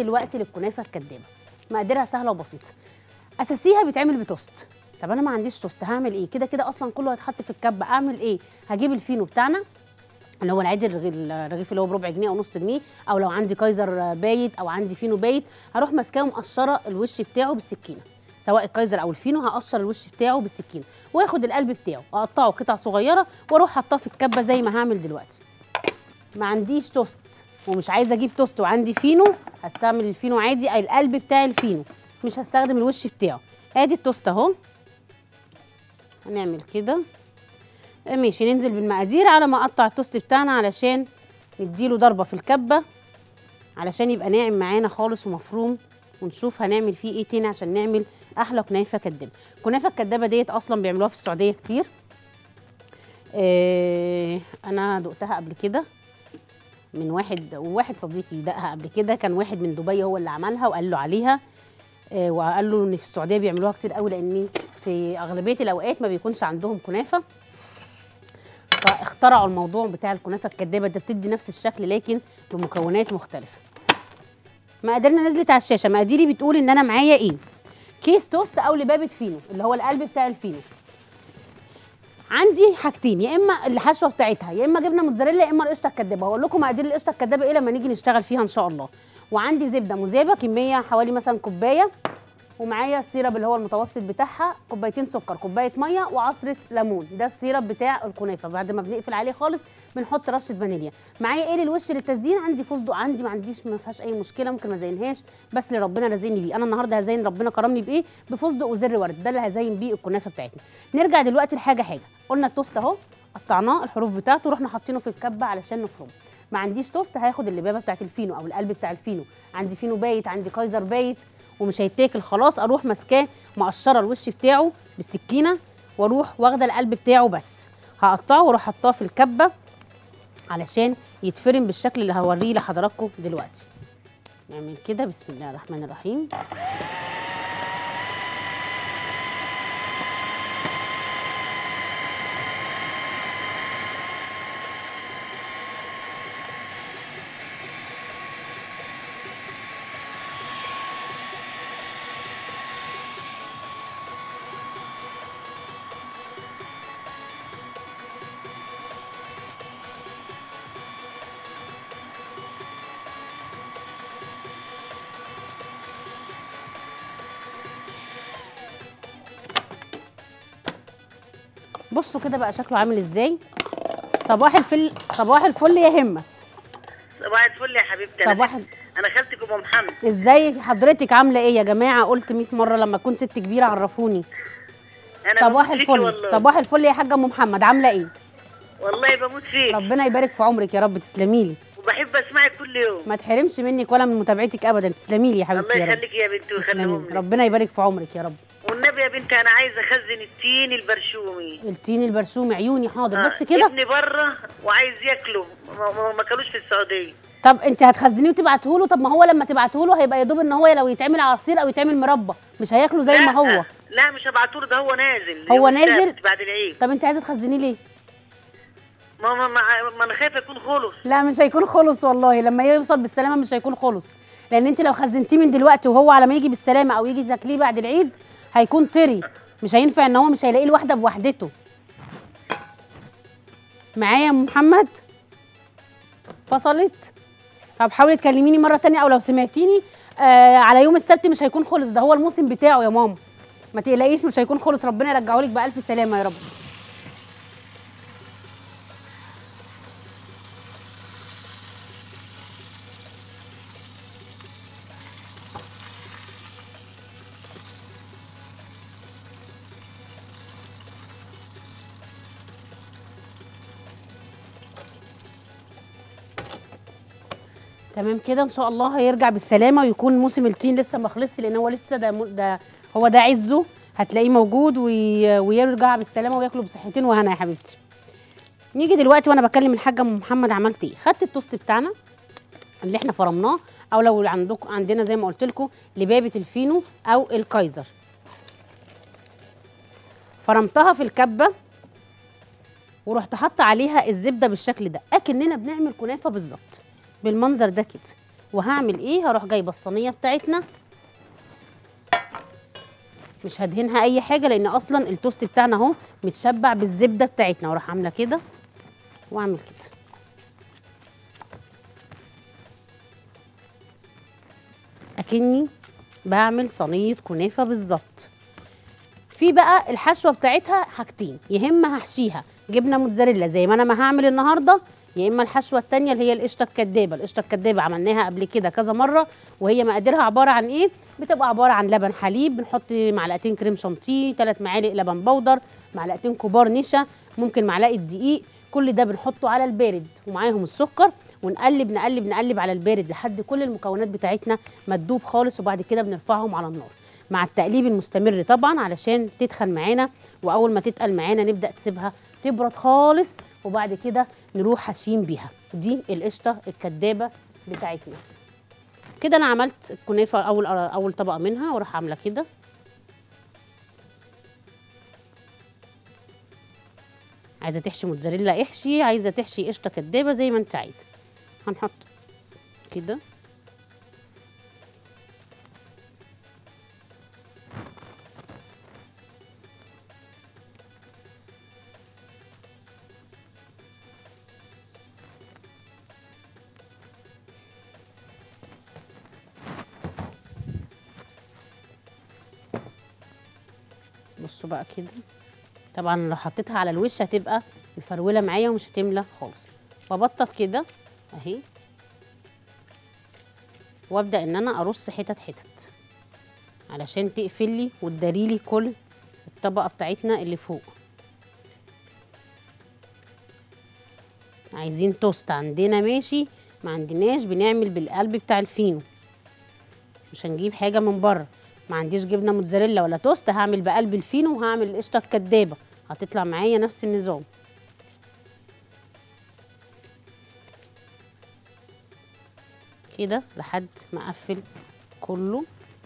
دلوقتي للكنافه الكدابه مقاديرها سهله وبسيطه اساسيها بيتعمل بتوست طب انا ما عنديش توست هعمل ايه كده كده اصلا كله هيتحط في الكب اعمل ايه هجيب الفينو بتاعنا اللي هو العادي الرغي- الرغيف اللي هو بربع جنيه او نص جنيه او لو عندي كايزر بايت او عندي فينو بايت هروح ماسكاه ومقشره الوش بتاعه بالسكينه سواء الكايزر او الفينو هقشر الوش بتاعه بالسكينه واخد القلب بتاعه اقطعه قطع صغيره واروح حاطاه في الكبه زي ما هعمل دلوقتي ما عنديش توست ومش عايزه اجيب توست وعندي فينو هستعمل الفينو عادي أي القلب بتاع الفينو مش هستخدم الوش بتاعه ادي التوست اهو هنعمل كده آه، ماشي ننزل بالمقادير على ما اقطع التوست بتاعنا علشان نديله ضربه في الكبه علشان يبقى ناعم معانا خالص ومفروم ونشوف هنعمل فيه ايه تاني عشان نعمل احلى كنافه كدابه الكنافه الكدابه ديت اصلا بيعملوها في السعوديه كتير آه انا دقتها قبل كده من واحد وواحد صديقي دقها قبل كده كان واحد من دبي هو اللي عملها وقال له عليها آه، وقال له ان في السعوديه بيعملوها كتير قوي لان في اغلبيه الاوقات ما بيكونش عندهم كنافه فاخترعوا الموضوع بتاع الكنافه الكدابه ده بتدي نفس الشكل لكن بمكونات مختلفه مقاديرنا نزلت على الشاشه مقاديري بتقول ان انا معايا ايه كيس توست او لبابه فينو اللي هو القلب بتاع الفينو عندي حاجتين يا اما الحشوه بتاعتها يا اما جبنه موتزاريلا يا اما القشطه الكدابه هقول لكم مقادير القشطه الكدابه ايه لما نيجي نشتغل فيها ان شاء الله وعندي زبده مذابه كميه حوالي مثلا كوبايه ومعايا السيرب اللي هو المتوسط بتاعها كوبايتين سكر كوبايه ميه وعصره ليمون ده السيرب بتاع الكنافه بعد ما بنقفل عليه خالص بنحط رشه فانيليا معايا ايه للوش للتزيين عندي فستق عندي ما عنديش ما فيهاش اي مشكله ممكن ما ازينهاش بس اللي ربنا رزقني بيه انا النهارده هزين ربنا كرمني بايه بفستق وزر ورد ده اللي هزين بيه الكنافه بتاعتنا نرجع دلوقتي لحاجه حاجه قلنا التوست اهو قطعناه الحروف بتاعته رحنا حاطينه في الكبه علشان نفرمه ما عنديش توست هاخد اللبابه بتاعت الفينو او القلب بتاع الفينو عندي فينو بايت عندي كايزر بايت ومش هيتاكل خلاص اروح ماسكاه مقشره الوش بتاعه بالسكينه واروح واخده القلب بتاعه بس هقطعه واروح حطاه في الكبه علشان يتفرم بالشكل اللي هوريه لحضراتكم دلوقتي نعمل كده بسم الله الرحمن الرحيم بصوا كده بقى شكله عامل ازاي صباح الفل صباح الفل يا همت صباح الفل يا حبيبتي أنا صباح خالت- انا خالتك ام محمد ازاي حضرتك عامله ايه يا جماعه قلت 100 مره لما اكون ست كبيره عرفوني انا صباح بموت فيكي الفل والله. صباح الفل يا حاجه ام محمد عامله ايه والله بموت فيك ربنا يبارك في عمرك يا رب تسلمي لي وبحب اسمعك كل يوم ما تحرمش منك ولا من متابعتك ابدا تسلمي لي يا الله حبيبتي يا رب يخليك يا بنتي ويخلي تسلمي امك ربنا يبارك في عمرك يا رب والنبي يا بنتي انا عايزه اخزن التين البرشومي التين البرشوم عيوني حاضر آه، بس كده ابني بره وعايز ياكله ما- ما ما كانوش في السعوديه طب انت هتخزنيه وتبعته له طب ما هو لما تبعته له هيبقى يا دوب ان هو لو يتعمل عصير او يتعمل مربى مش هياكله زي ما لا، هو لا مش هبعتوله ده هو نازل هو يوم نازل؟ السبت بعد العيد طب انت عايزه تخزنيه ليه ما ما ما, ما انا خايفه يكون خلص لا مش هيكون خلص والله لما يوصل بالسلامه مش هيكون خلص لان انت لو خزنتيه من دلوقتي وهو على ما يجي بالسلامه او يجي تاكليه بعد العيد هيكون طري مش هينفع ان هو مش هيلاقيه الواحده بوحدته معايا يا أم محمد فصلت طب حاولي تكلميني مره تانية او لو سمعتيني آه على يوم السبت مش هيكون خلص ده هو الموسم بتاعه يا ماما ما تقلقيش مش هيكون خلص ربنا يرجعه لك بالف سلامه يا رب تمام كده ان شاء الله هيرجع بالسلامه ويكون موسم التين لسه ما خلصش لان هو لسه ده, ده هو ده عزه هتلاقيه موجود وي ويرجع بالسلامه وياكله بصحتين وهنا يا حبيبتي نيجي دلوقتي وانا بكلم الحاجه ام محمد عملت ايه خدت التوست بتاعنا اللي احنا فرمناه او لو عندكم عندنا زي ما قلت لكم لبابه الفينو او الكايزر فرمتها في الكبه ورحت حاطه عليها الزبده بالشكل ده اكننا بنعمل كنافه بالظبط بالمنظر ده كده وهعمل ايه هروح جايبه الصينيه بتاعتنا مش هدهنها اي حاجه لان اصلا التوست بتاعنا اهو متشبع بالزبده بتاعتنا واروح عامله كده واعمل كده اكني بعمل صينيه كنافه بالظبط في بقى الحشوه بتاعتها حاجتين يا اما هحشيها جبنه موتزاريلا زي ما انا ما هعمل النهارده يا اما الحشوه التانية اللي هي القشطه الكدابه القشطه الكدابه عملناها قبل كده كذا مره وهي مقاديرها عباره عن ايه بتبقى عباره عن لبن حليب بنحط معلقتين كريم شانتيه ثلاث معالق لبن بودر معلقتين كبار نشا ممكن معلقه دقيق كل ده بنحطه على البارد ومعاهم السكر ونقلب نقلب نقلب على البارد لحد كل المكونات بتاعتنا ما تدوب خالص وبعد كده بنرفعهم على النار مع التقليب المستمر طبعا علشان تتخن معانا واول ما تتقل معانا نبدا تسيبها تبرد خالص وبعد كده نروح حاشين بيها دي القشطه الكدابه بتاعتنا كده انا عملت الكنافه اول اول طبقه منها واروح عامله كده عايزه تحشي موتزاريلا احشي عايزه تحشي قشطه كدابه زي ما انت عايزه هنحط كده بصوا بقى كده طبعا لو حطيتها على الوش هتبقى مفروله معايا ومش هتملى خالص وابطط كده اهي وابدا ان انا ارص حتت حتت علشان تقفل لي وتداريلي كل الطبقه بتاعتنا اللي فوق عايزين توست عندنا ماشي ما عندناش بنعمل بالقلب بتاع الفينو مش هنجيب حاجه من بره ما عنديش جبنه موتزاريلا ولا توست هعمل بقلب الفينو وهعمل القشطه الكدابه هتطلع معايا نفس النظام كده لحد ما اقفل كله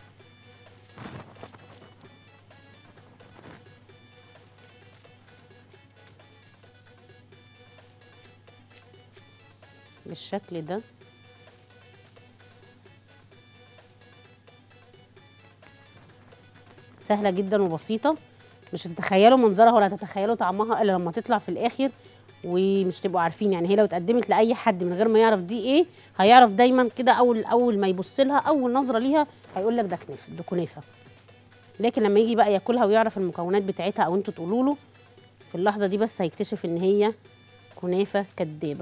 بالشكل ده سهله جدا وبسيطه مش هتتخيلوا منظرها ولا هتتخيلوا طعمها الا لما تطلع في الاخر ومش تبقوا عارفين يعني هي لو اتقدمت لاي حد من غير ما يعرف دي ايه هيعرف دايما كده اول اول ما يبص لها اول نظره ليها هيقول لك ده كنافه ده كنافه لكن لما يجي بقى ياكلها ويعرف المكونات بتاعتها او انتوا تقولوا له في اللحظه دي بس هيكتشف ان هي كنافه كدابه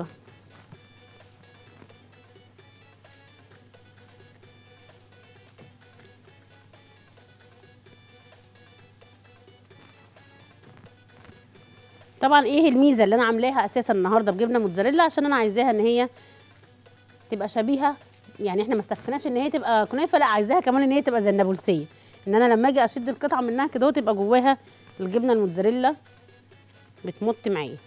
طبعا ايه الميزه اللي انا عاملاها اساسا النهارده بجبنه موتزاريلا عشان انا عايزاها ان هي تبقى شبيهه يعني احنا ما استكفناش ان هي تبقى كنافه لا عايزاها كمان ان هي تبقى زي النابلسيه ان انا لما اجي اشد القطعه منها كده تبقى جواها الجبنه الموتزاريلا بتمط معايا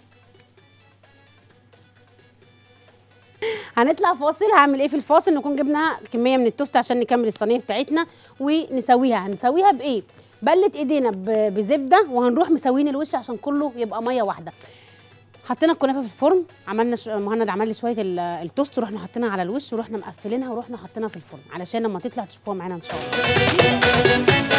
هنطلع فاصل هعمل ايه في الفاصل نكون جبنا كميه من التوست عشان نكمل الصينيه بتاعتنا ونسويها هنسويها بايه بلت ايدينا ب- بزبده وهنروح مسوين الوش عشان كله يبقى ميه واحده حطينا الكنافه في الفرن عملنا ش... مهند عمل لي شويه ال- التوست ورحنا حاطينها على الوش ورحنا مقفلينها ورحنا حاطينها في الفرن علشان لما تطلع تشوفوها معانا ان شاء الله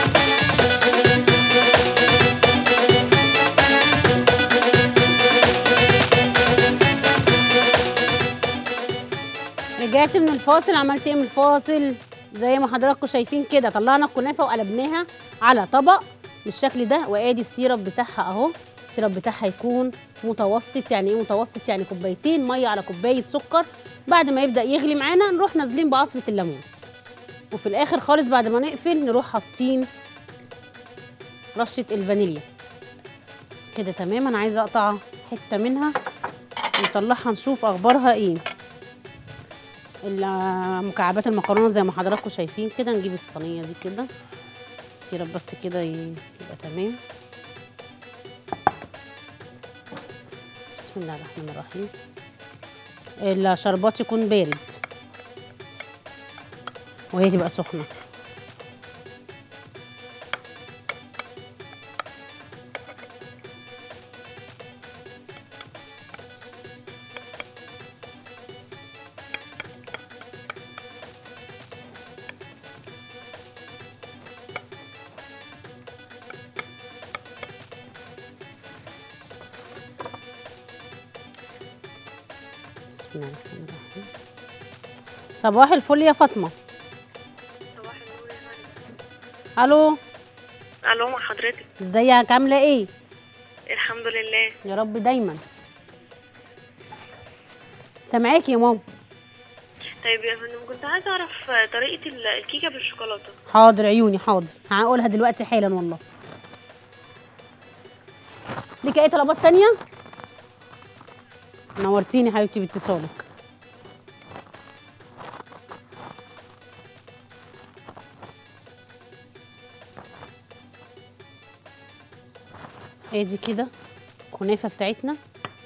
رجعت من الفاصل عملت ايه من الفاصل زي ما حضراتكم شايفين كده طلعنا الكنافه وقلبناها على طبق بالشكل ده وادي السيرب بتاعها اهو السيرب بتاعها يكون متوسط يعني ايه متوسط يعني كوبايتين ميه على كوبايه سكر بعد ما يبدا يغلي معانا نروح نازلين بعصره الليمون وفي الاخر خالص بعد ما نقفل نروح حاطين رشه الفانيليا كده تمام انا عايزه اقطع حته منها نطلعها نشوف اخبارها ايه ال- مكعبات المكرونه زي ما حضراتكم شايفين كده نجيب الصينيه دي كده السيرب بس كده ي- يبقى تمام بسم الله الرحمن الرحيم الشربات يكون بارد وهي تبقى سخنه الرحمن الرحيم صباح الفل يا فاطمه صباح النور يا فندم. الو الو مع حضرتك ازيك عامله ايه الحمد لله يا رب دايما سامعاكي يا ماما طيب يا فندم كنت عايزه اعرف طريقه ال- الكيكه بالشوكولاته حاضر عيوني حاضر هقولها دلوقتي حالا والله ليك اي طلبات تانية نورتيني حبيبتي باتصالك ادي كده الكنافه بتاعتنا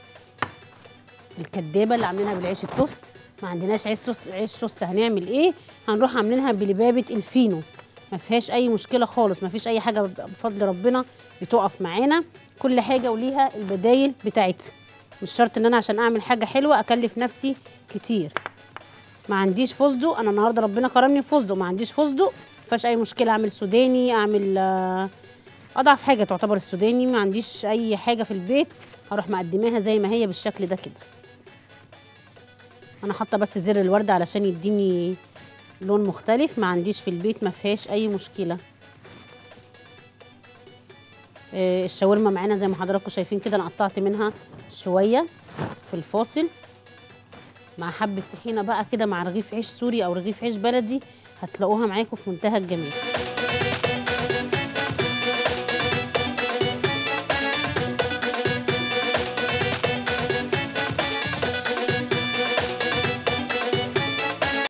الكدابه اللي عاملينها بالعيش التوست ما عندناش عيش توست عيش توست هنعمل ايه هنروح عاملينها بلبابه الفينو ما فيهاش اي مشكله خالص ما فيش اي حاجه بفضل ربنا بتقف معانا كل حاجه وليها البدايل بتاعتها مش شرط ان انا عشان اعمل حاجه حلوه اكلف نفسي كتير ما عنديش فستق انا النهارده ربنا كرمني بفستق ما عنديش فستق ما فيهاش اي مشكله اعمل سوداني اعمل آه، اضعف حاجه تعتبر السوداني ما عنديش اي حاجه في البيت هروح مقدماها زي ما هي بالشكل ده كده انا حاطه بس زر الورد علشان يديني لون مختلف ما عنديش في البيت ما فيهاش اي مشكله آه، الشاورما معانا زي ما حضراتكم شايفين كده انا قطعت منها شويه في الفاصل مع حبه طحينه بقى كده مع رغيف عيش سوري او رغيف عيش بلدي هتلاقوها معاكم في منتهى الجمال